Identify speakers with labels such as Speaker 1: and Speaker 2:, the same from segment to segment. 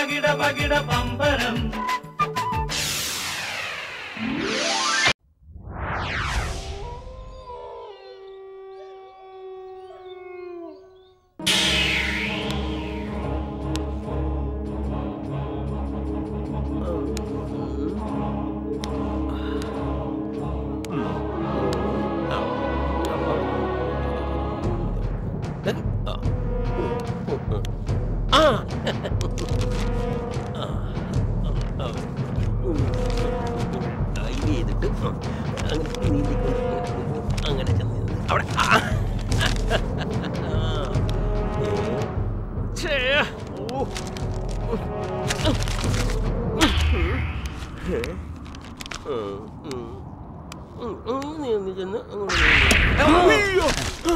Speaker 1: പകിട പകിട പമ്പരം
Speaker 2: ആ ഡൈവ് ചെയ്തിട്ട് അങ്ങനെ നീന്തിക്കൊണ്ട് അങ്ങനെ ചെന്ന് നിന്ന് അവിടെ ആ. ഏ. ഛേ. ഓ. ഏ. ഉം, ഉം. ഉം, ഉം, നീന്തി ചെന്ന് അങ്ങോട്ട് നീന്തി. അയ്യോ.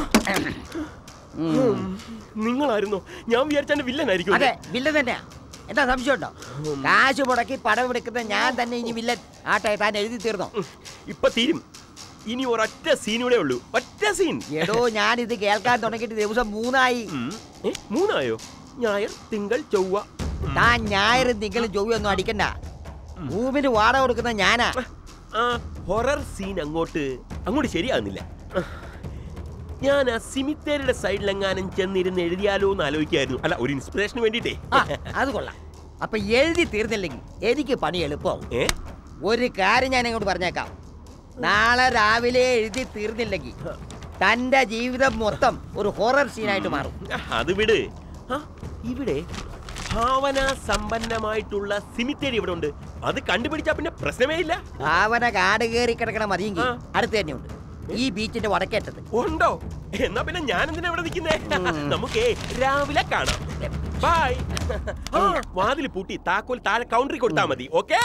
Speaker 2: നിങ്ങളായിരുന്നോ ഞാൻ വിചാരിച്ച വില്ലനായിരിക്കും
Speaker 3: അതെ വില്ലൻ തന്നെയാ എന്താ സംശയമുണ്ടോ കാശ് മുടക്കി പടം എടുക്കുന്ന ഞാൻ തന്നെ ഇനി വില്ലൻ ആട്ടെ താൻ എഴുതി തീർന്നോ
Speaker 2: ഇപ്പൊ തീരും ഇനി ഒരൊറ്റ സീനൂടെ ഉള്ളൂ ഒറ്റ സീൻ
Speaker 3: എടോ ഞാൻ ഇത് കേൾക്കാൻ തുടങ്ങിയിട്ട് ദിവസം മൂന്നായി
Speaker 2: ഉം. ഏ, മൂന്നായോ ഞായർ തിങ്കൾ ചൊവ്വ
Speaker 3: താൻ ഞായറും തിങ്കളും ചൊവ്വയൊന്നും അടിക്കണ്ട ഭൂമിന് വാടക കൊടുക്കുന്ന ഞാനാ
Speaker 2: ആ ഹൊറർ സീൻ അങ്ങോട്ട് അങ്ങോട്ട് ശരിയാകുന്നില്ല ഞാൻ ആ സിമിത്തേരിയുടെ സൈഡിലെങ്ങാനും ചെന്നിരുന്ന് എഴുതിയാലോ എന്ന് ആലോചിക്കായിരുന്നു അല്ല ഒരു ഇൻസ്പിറേഷന് വേണ്ടിട്ടേ
Speaker 3: ആ, അത് കൊള്ളാം അപ്പൊ എഴുതി തീർന്നില്ലെങ്കിൽ എനിക്ക് പണി എളുപ്പമാവും
Speaker 2: ഏ
Speaker 3: ഒരു കാര്യം ഞാൻ അങ്ങോട്ട് പറഞ്ഞേക്കാം നാളെ രാവിലെ എഴുതി തീർന്നില്ലെങ്കിൽ തന്റെ ജീവിതം മൊത്തം ഒരു ഹൊറർ സീനായിട്ട് മാറും
Speaker 2: അത് വിട് ആ, ഇവിടെ ഭാവന സമ്പന്നമായിട്ടുള്ള സിമിത്തേരി ഇവിടെ ഉണ്ട് അത് കണ്ടുപിടിച്ചാ പിന്നെ പ്രശ്നമേ ഇല്ല
Speaker 3: ഭാവന കാട് കയറി കിടക്കണ മതിയെങ്കിൽ
Speaker 2: ആ.
Speaker 3: അടുത്ത് തന്നെയുണ്ട് ഈ ബീച്ചിന്റെ വടക്കേറ്റത്ത്
Speaker 2: ഉണ്ടോ എന്നാ പിന്നെ ഞാൻ എന്തിനാ ഇവിടെ നിൽക്കുന്നേ നമുക്കേ രാവിലെ കാണാം ബൈ ആ വാതിൽ പൂട്ടി താക്കോൽ താഴെ കൗണ്ടറിൽ കൊടുത്താ മതി ഓക്കേ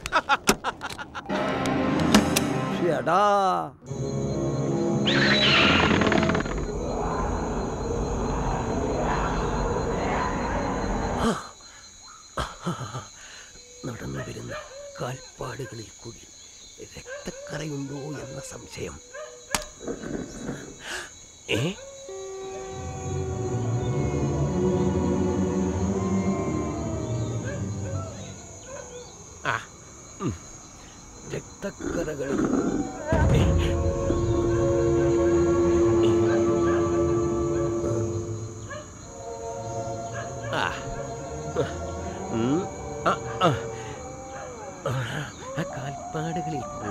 Speaker 3: എടാ
Speaker 2: നടന്നു വരുന്ന കാൽപ്പാടുകളിൽ കൂടി രക്തക്കറയുണ്ടോ എന്ന സംശയം ഏ ആ ഉം. രക്തക്കറകൾ ഏ. ഏ. ആ ഉം. ആ, ആ. ആ കാൽപ്പാടുകളിൽ കൂടി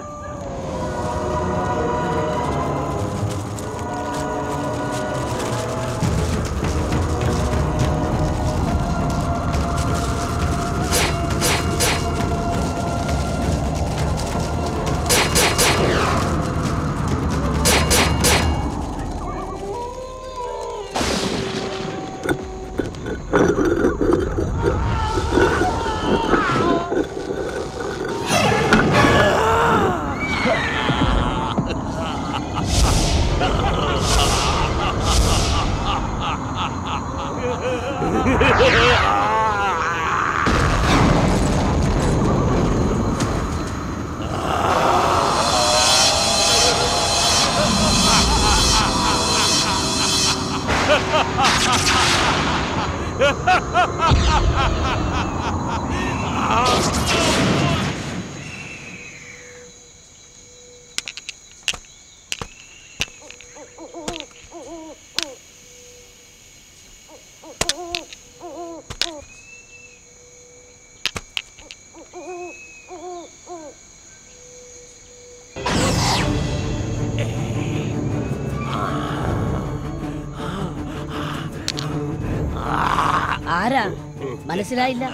Speaker 4: ആരാ മനസ്സിലായില്ല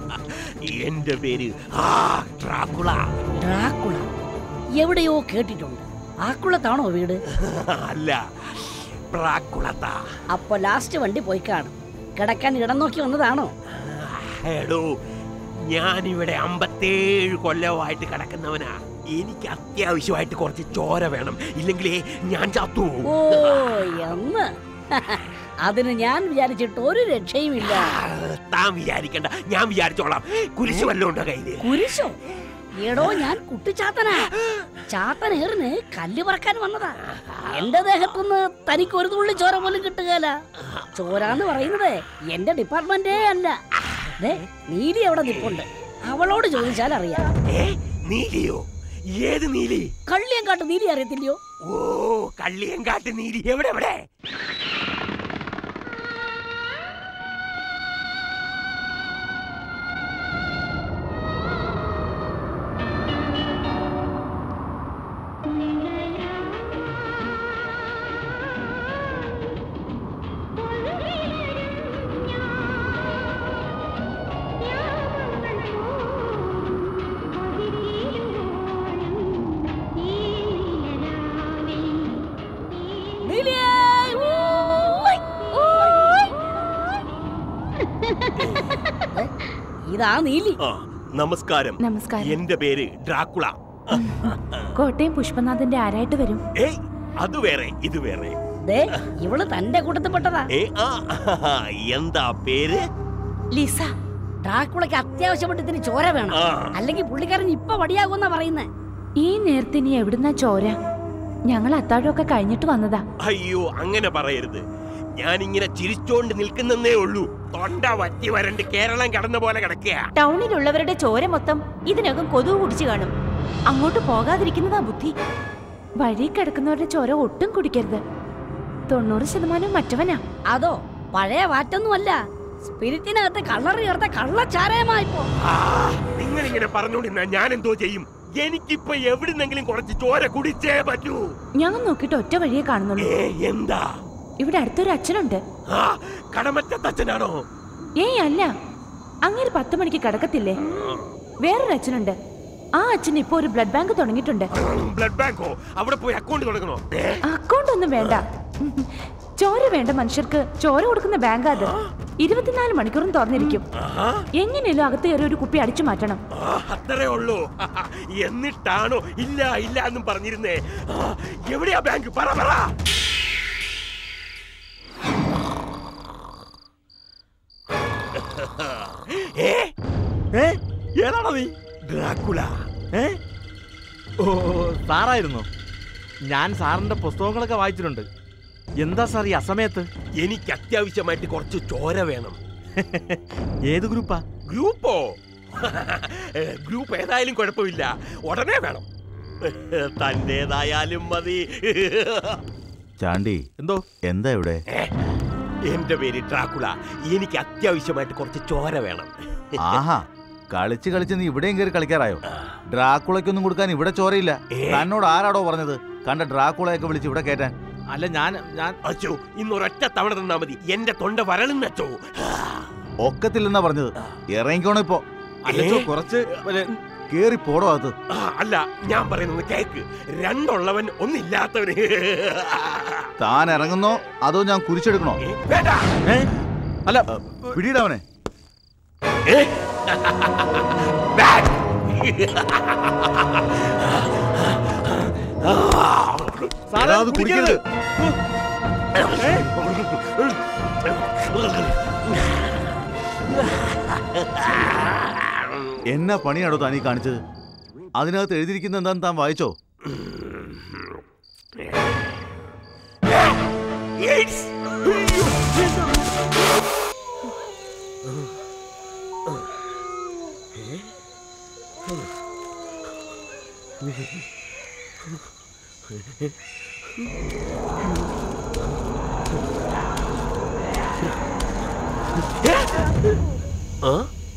Speaker 2: എന്റെ പേര് ആ ഡ്രാക്കുള
Speaker 4: ഡ്രാക്കുള എവിടെയോ കേട്ടിട്ടുണ്ട് ആക്കുളത്താണോ വീട്
Speaker 2: അല്ല പ്രാക്കുളത്താ
Speaker 4: അപ്പൊ ലാസ്റ്റ് വണ്ടി പോയി കാണും കിടക്കാൻ ഇടം നോക്കി വന്നതാണോ
Speaker 2: എടോ ഞാനിവിടെ അമ്പത്തേഴ് കൊല്ലമായിട്ട് കിടക്കുന്നവനാ എനിക്ക് അത്യാവശ്യമായിട്ട് കുറച്ച് ചോര വേണം ഇല്ലെങ്കിലേ ഞാൻ ചത്തു
Speaker 4: ഓ എന്ന് അതിന് ഞാൻ വിചാരിച്ചിട്ട് ഒരു രക്ഷയുമില്ല
Speaker 2: താൻ വിചാരിക്കണ്ട ഞാൻ വിചാരിച്ചോളാം കുരിശ് വല്ലതും ഉണ്ടോ കയ്യില്
Speaker 4: കുരിശോ എടോ ഞാൻ കുട്ടിച്ചാത്തനാ ചാത്തനേറിന് കല്ല് പറക്കാൻ വന്നതാ എന്റെ ദേഹത്തുനിന്ന് തനിക്ക് ഒരു തുള്ളി ചോര പോലും കിട്ടുകയല്ല ചോര എന്ന് പറയുന്നത് എന്റെ ഡിപ്പാർട്ട്മെന്റേ അല്ല ദേ നീലി അവിടെ നിപ്പുണ്ട് അവളോട് ചോദിച്ചാൽ അറിയാം
Speaker 2: ഏ നീലിയോ ഏത് നീലി
Speaker 4: കള്ളിയങ്കാട്ട് നീലി അറിയത്തില്ലയോ
Speaker 2: ഓ കള്ളിയങ്കാട്ട് നീലി എവിടെ എവിടെ
Speaker 4: നീലിയേ ഊയ്, ഊയ്. ദേ, ഇതാ നീലി
Speaker 2: ആ നമസ്കാരം
Speaker 5: നമസ്കാരം
Speaker 2: എന്റെ പേര് ഡ്രാക്കുള
Speaker 5: കോട്ടയം പുഷ്പനാഥന്റെ ആരായിട്ട് വരും
Speaker 2: ഏയ് അത് വേറെ ഇത് വേറെ
Speaker 4: ദേ ഇവള് തന്റെ കൂട്ടത്തിൽപ്പെട്ടതാ
Speaker 2: ഏ ആ എന്താ പേര്
Speaker 5: ലിസ
Speaker 4: ഡ്രാക്കുളയ്ക്ക് അത്യാവശ്യമായിട്ട് ഇതിന് ചോര വേണം
Speaker 2: ആ.
Speaker 4: അല്ലെങ്കിൽ പുള്ളിക്കാരൻ ഇപ്പൊ വടിയാകുന്ന പറയുന്നേ
Speaker 5: ഈ നേരത്തെ ഇനി എവിടുന്നാ ചോര ഞങ്ങൾ അത്താഴമൊക്കെ കഴിഞ്ഞിട്ട് വന്നതാ
Speaker 2: അയ്യോ അങ്ങനെ പറയരുത് ഞാനിങ്ങനെ ചിരിച്ചോണ്ട് നിൽക്കുന്നേ ഉള്ളൂ തൊണ്ട വറ്റി വരണ്ട് കേരളം കടന്ന പോലെ കിടക്കുക
Speaker 5: ടൗണിലുള്ളവരുടെ ചോര മൊത്തം ഇതിനകം കൊതുക് കുടിച്ചു കാണും അങ്ങോട്ട് പോകാതിരിക്കുന്നതാ ബുദ്ധി വഴി കിടക്കുന്നവരുടെ ചോര ഒട്ടും കുടിക്കരുത് തൊണ്ണൂറ് ശതമാനം മറ്റവനാ
Speaker 4: അതോ പഴയ വാറ്റൊന്നുമല്ല സ്പിരിറ്റിനകത്ത് കള്ളറി ചേർത്ത കള്ളച്ചാരയമായിപ്പോ
Speaker 2: നിങ്ങൾ ഇങ്ങനെ പറഞ്ഞോണ്ടിരുന്ന ഞാൻ എന്തോ ചെയ്യും എനിക്കിപ്പൊ എവിടുന്നെങ്കിലും കുറച്ച് ചോര കുടിച്ചേ പറ്റൂ
Speaker 5: ഞാൻ നോക്കിയിട്ട് ഒറ്റ വഴിയേ കാണുന്നുള്ളൂ
Speaker 2: ഏ എന്താ
Speaker 5: ഇവിടെ അടുത്തൊരു അച്ഛനുണ്ട്
Speaker 2: ആ കടമറ്റ തച്ചനാണോ
Speaker 5: ഏയ് അല്ല അങ്ങനെ പത്ത് മണിക്ക് കിടക്കത്തില്ലേ വേറൊരു അച്ഛനുണ്ട് ആ അച്ഛൻ ഇപ്പൊ ഒരു ബ്ലഡ് ബാങ്ക് തുടങ്ങിയിട്ടുണ്ട്
Speaker 2: ബ്ലഡ് ബാങ്കോ അവിടെ പോയി അക്കൗണ്ട് തുടങ്ങണോ ഏ,
Speaker 5: അക്കൗണ്ട് ഒന്നും വേണ്ട ചോര വേണ്ട മനുഷ്യർക്ക് ചോര കൊടുക്കുന്ന ബാങ്ക് അത് ഇരുപത്തിനാല് മണിക്കൂറും തുറന്നിരിക്കും
Speaker 2: ആഹാ,
Speaker 5: എങ്ങനെയല്ലോ അകത്ത് കയറി ഒരു കുപ്പി അടിച്ചു മാറ്റണം
Speaker 2: ആ, അത്രേ ഉള്ളൂ എന്നിട്ടാണോ ഇല്ല ഇല്ല എന്നും പറഞ്ഞിരുന്നേ ആ, എവിടെയാ ബാങ്ക് പറ പറ ഏ
Speaker 6: ഏ ഏതാണോ നീ
Speaker 2: ഡ്രാക്കുള
Speaker 6: ഏ ഓ സാറായിരുന്നോ ഞാൻ സാറിന്റെ പുസ്തകങ്ങളൊക്കെ വായിച്ചിട്ടുണ്ട് എന്താ സാർ ഈ അസമയത്ത്
Speaker 2: എനിക്ക് അത്യാവശ്യമായിട്ട് കുറച്ച് ചോര വേണം
Speaker 6: ഏത് ഗ്രൂപ്പാ
Speaker 2: ഗ്രൂപ്പോ ഗ്രൂപ്പ് ഏതായാലും കുഴപ്പമില്ല ഉടനെ വേണം തന്റേതായാലും മതി
Speaker 7: ചാണ്ടി
Speaker 6: എന്തോ
Speaker 7: എന്താ ഇവിടെ
Speaker 2: ഏ, എന്റെ പേര് ഡ്രാക്കുള എനിക്ക് അത്യാവശ്യമായിട്ട് കുറച്ച് ചോര വേണം
Speaker 7: ആഹാ കളിച്ച് കളിച്ച് നീ ഇവിടെയും കയറി കളിക്കാറായോ ഡ്രാക്കുളയ്ക്കൊന്നും കൊടുക്കാൻ ഇവിടെ ചോരയില്ല
Speaker 2: ഏ?
Speaker 7: തന്നോട് ആരാടോ പറഞ്ഞത് കണ്ട ഡ്രാക്കുളയൊക്കെ വിളിച്ച് ഇവിടെ കയറ്റാൻ
Speaker 6: അല്ല ഞാൻ ഞാൻ
Speaker 2: അച്ചോ ഇന്നൊരൊറ്റ തവണ തന്നാ മതി എന്റെ തൊണ്ട വരളുന്നച്ചോ
Speaker 7: ഒക്കത്തില്ലെന്നാ പറഞ്ഞത് ഇറങ്ങിക്കോണോ ഇപ്പോ
Speaker 6: അല്ലച്ചോ
Speaker 2: ഏ?
Speaker 6: കുറച്ച് വല്ല-
Speaker 7: കേറി പോടോ അത്
Speaker 2: ആ, അല്ല ഞാൻ പറയുന്നത് കേക്ക് രണ്ടുള്ളവൻ ഒന്നില്ലാത്തവന്
Speaker 7: താൻ ഇറങ്ങുന്നോ അതോ ഞാൻ കുരിച്ചെടുക്കണോ
Speaker 2: ഏ, വേണ്ട
Speaker 6: ഏ? അല്ല
Speaker 7: പിടിയിടവനെ
Speaker 2: ഏ? ബാക്ക്.
Speaker 6: സാറേ
Speaker 7: അത്
Speaker 6: കുടിക്കരുത്
Speaker 7: എന്നാ പണിയാണോ താൻ ഈ കാണിച്ചത് അതിനകത്ത് എഴുതിയിരിക്കുന്ന എന്താന്ന് താൻ വായിച്ചോ
Speaker 2: എയ്ഡ്സ്. ആ?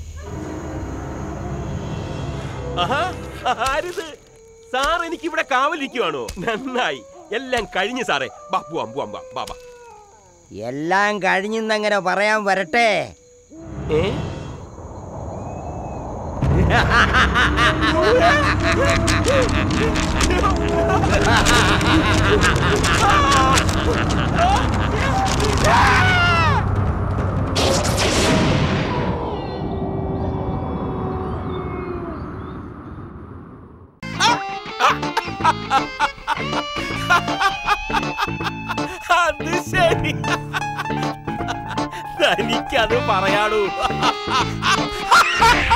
Speaker 2: ആഹാ, ആരിത് സാർ എനിക്ക് ഇവിടെ കാവലിരിക്കുവാണോ നന്നായി എല്ലാം കഴിഞ്ഞു സാറേ ബാ പോവാം പോവാം ബാ ബാ ബാ
Speaker 3: എല്ലാം കഴിഞ്ഞെന്നങ്ങനെ പറയാൻ വരട്ടെ
Speaker 2: ഏ അത് ശരി തനിക്കത് പറയാടൂ